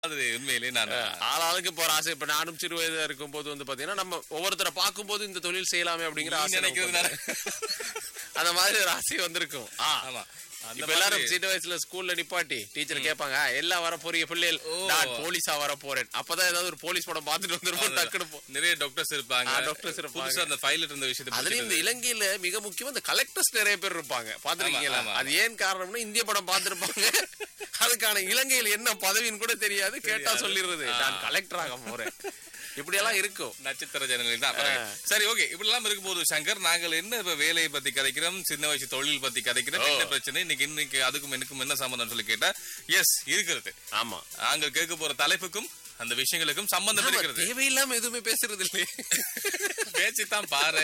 அது உண்மையிலேயே நான் ஆளாளுக்கு போற ஆசை இப்ப நானும் சிறு வயதா இருக்கும் போது வந்து பாத்தீங்கன்னா நம்ம ஒவ்வொருத்தரை பார்க்கும்போது இந்த தொழில் செய்யலாமே அப்படிங்கிற நீ ஆசை நமக்கு நினைக்கிறதுனால. வந்து- அந்த மாதிரி ஒரு ஆசை வந்திருக்கும் ஆ. ஆமா அந்த இப்ப எல்லாரும் மாதிரி- சின்ன வயசுல ஸ்கூல்ல நிப்பாட்டி டீச்சர் கேட்பாங்க "ஆ, எல்லாம் வர போறீங்க பிள்ளைகள் ஓ. நான் போலீஸா வர போறேன் அப்பதான் ஏதாவது ஒரு போலீஸ் படம் பார்த்துட்டு வந்துருப்போம் டக்குனு போ நிறைய டாக்டர்ஸ் இருப்பாங்க ஆ, doctors இருப்பாங்க. புதுசா அந்த ஃபைல் இருந்த விஷயத்தை அதுலயும் இந்த பிடிச்சிட்டு- இலங்கையில மிக முக்கியம் இந்த கலெக்டர்ஸ் நிறைய பேர் இருப்பாங்க பாத்துருக்கீங்களா ஆமா, ஆமா. அது ஏன் காரணம்னா இந்திய படம் பார்த்திருப்பாங்க அதுக்கான இலங்கையில என்ன பதவின்னு கூட தெரியாது கேட்டா தெரியாது. சொல்லிடுறது ஆ. நான் கலெக்டர் ஆக போறேன் இப்படி எல்லாம் இருக்கும் நட்சத்திர ஜனங்கள் தான் சரி ஓகே இப்படி எல்லாம் இருக்கும்போது சங்கர் நாங்கள் என்ன இப்ப வேலையை பத்தி கதைக்கிறோம் சின்ன வயசு தொழில் பத்தி கதைக்கிறோம் என்ன பிரச்சனை இன்னைக்கு இன்னைக்கு அதுக்கும் எனக்கும் என்ன சம்பந்தம் சொல்லி கேட்டா எஸ் இருக்கிறது ஆமா நாங்கள் கேட்க போற தலைப்புக்கும் அந்த விஷயங்களுக்கும் சம்பந்தம் நாம இருக்கிறது தேவையில்லாம எதுவுமே பேசுறது இல்லையே பேச்சுத்தான் பாரு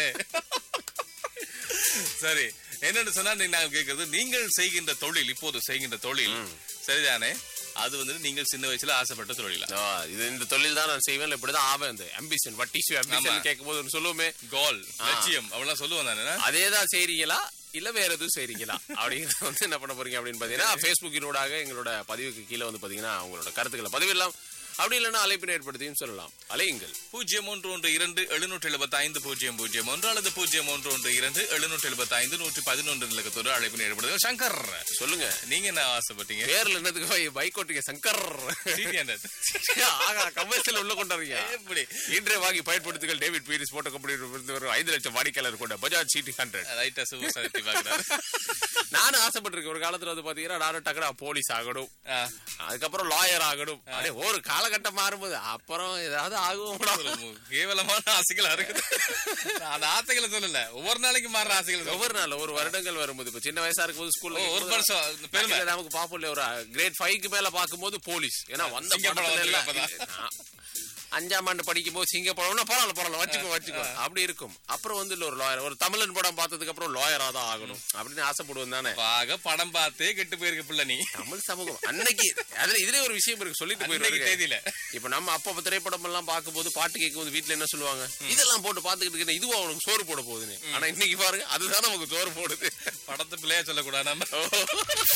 சரி என்னன்னு சொன்னா நீ நாங்கள் கேட்கறது நீங்கள் செய்கின்ற தொழில் இப்போது செய்கின்ற தொழில் சரிதானே அது வந்து நீங்கள் சின்ன வயசுல ஆசைப்பட்ட தொழிலா ஆ, இது இந்த தொழில் தான் நான் செய்வேன் இப்படிதான் ஆவேன் இந்த அம்பிஷன் வட்டி ஆமா. அம்பிஷன் கேட்கும் போது ஒண்ணு சொல்லுவோமே கோல் லட்சியம் அவெல்லாம் சொல்லுவான் தானே அதேதான் செய்றீங்களா இல்ல வேற எதுவும் செய்றீங்களா அப்படிங்கறத வந்து என்ன பண்ண போறீங்க அப்படின்னு பாத்தீங்கன்னா ஃபேஸ்புக்கினூடாக எங்களோட பதிவுக்கு கீழே வந்து பாத்தீங்கன்னா உங்களோட கருத்துக்களை பதிவிடலாம் அப்படி இல்லைன்னா அழைப்பினை ஏற்படுத்தியும் சொல்லலாம் அலையுங்கள் பூஜ்ஜியம் ஒன்று ஒன்று இரண்டு எழுநூற்றி எழுபத்தி ஐந்து பூஜ்ஜியம் பூஜ்ஜியம் ஒன்று அல்லது பூஜ்ஜியம் ஒன்று ஒன்று இரண்டு எழுநூற்றி எழுபத்தி ஐந்து நூற்றி பதினொன்று இலக்கத்தோடு அழைப்பு ஏற்படுது சங்கர் சொல்லுங்க நீங்க என்ன ஆசைப்பட்டீங்க பேர்ல என்னதுக்கு போய் பைக் ஓட்டுங்க சங்கர் ஆகா கமர்ஷியல் உள்ள கொண்டாடுறீங்க எப்படி இன்றைய வாங்கி பயன்படுத்துங்கள் டேவிட் பீரிஸ் போட்டோ கம்பெனி ஒரு ஐந்து லட்சம் வாடிக்கையாளர் கொண்ட பஜாஜ் சிடி ஹண்ட்ரட் ரைட்டா சுபசரத்தி பாக்குறாரு நானும் ஆசைப்பட்டிருக்கேன் ஒரு காலத்துல வந்து பாத்தீங்கன்னா நானும் டக்குனு போலீஸ் ஆகணும் ஆ, அதுக்கப்புறம் லாயர் ஆகணும் அப்படியே ஒரு காலகட்டம் மாறும்போது அப்புறம் ஏதாவது ஆகும்டா ஒரு மு- கேவலமான ஆசைகளா இருக்குது நான் அந்த ஆசைகளை சொல்லல ஒவ்வொரு நாளைக்கு மாறுற ஆசைகள் சொல்றேன். ஒவ்வொரு நாள் ஒரு வருடங்கள் வரும்போது இப்ப சின்ன வயசா இருக்கும்போது ஸ்கூல்ல ஓ, ஒரு வருஷம் இந்த பெருமை நமக்கு பாப்போம் ஒரு கிரேட் ஃபைவ்க்கு மேல பாக்கும்போது போலீஸ் ஏன்னா வந்த சிங்கப்படம் படத்துல எல்லாம் வந்திருக்கு நான் அஞ்சாம் ஆண்டு படிக்கும் போது சிங்க படம்னா பரவாயில்ல பரவாயில்ல வச்சுக்கோ வச்சுக்கோ அப்படி இருக்கும் அப்புறம் வந்து இல்ல ஒரு லாயர் ஒரு தமிழன் படம் பார்த்ததுக்கு அப்புறம் லாயரா தான் ஆகணும் அப்படின்னு ஆசைப்படுவேன் தானே பாக படம் பார்த்தே கெட்டு போயிருக்க பிள்ளை நீ தமிழ் சமூகம் அன்னைக்கு அதுல இதுல ஒரு விஷயம் இருக்கு சொல்லிட்டு அன்னைக்கு போயிருக்கேன் தேதியில இப்ப நம்ம அப்ப திரைப்படம் எல்லாம் பார்க்கும்போது பாட்டு கேட்கும்போது வீட்ல என்ன சொல்லுவாங்க இதெல்லாம் போட்டு பாத்துக்கிட்டு இருக்க இதுவும் அவனுக்கு சோறு போட போகுதுன்னு ஆனா இன்னைக்கு பாருங்க அதுதான் நமக்கு சோறு போடுது படத்தை பிள்ளையா சொல்லக்கூடாது நம்ம ஓ.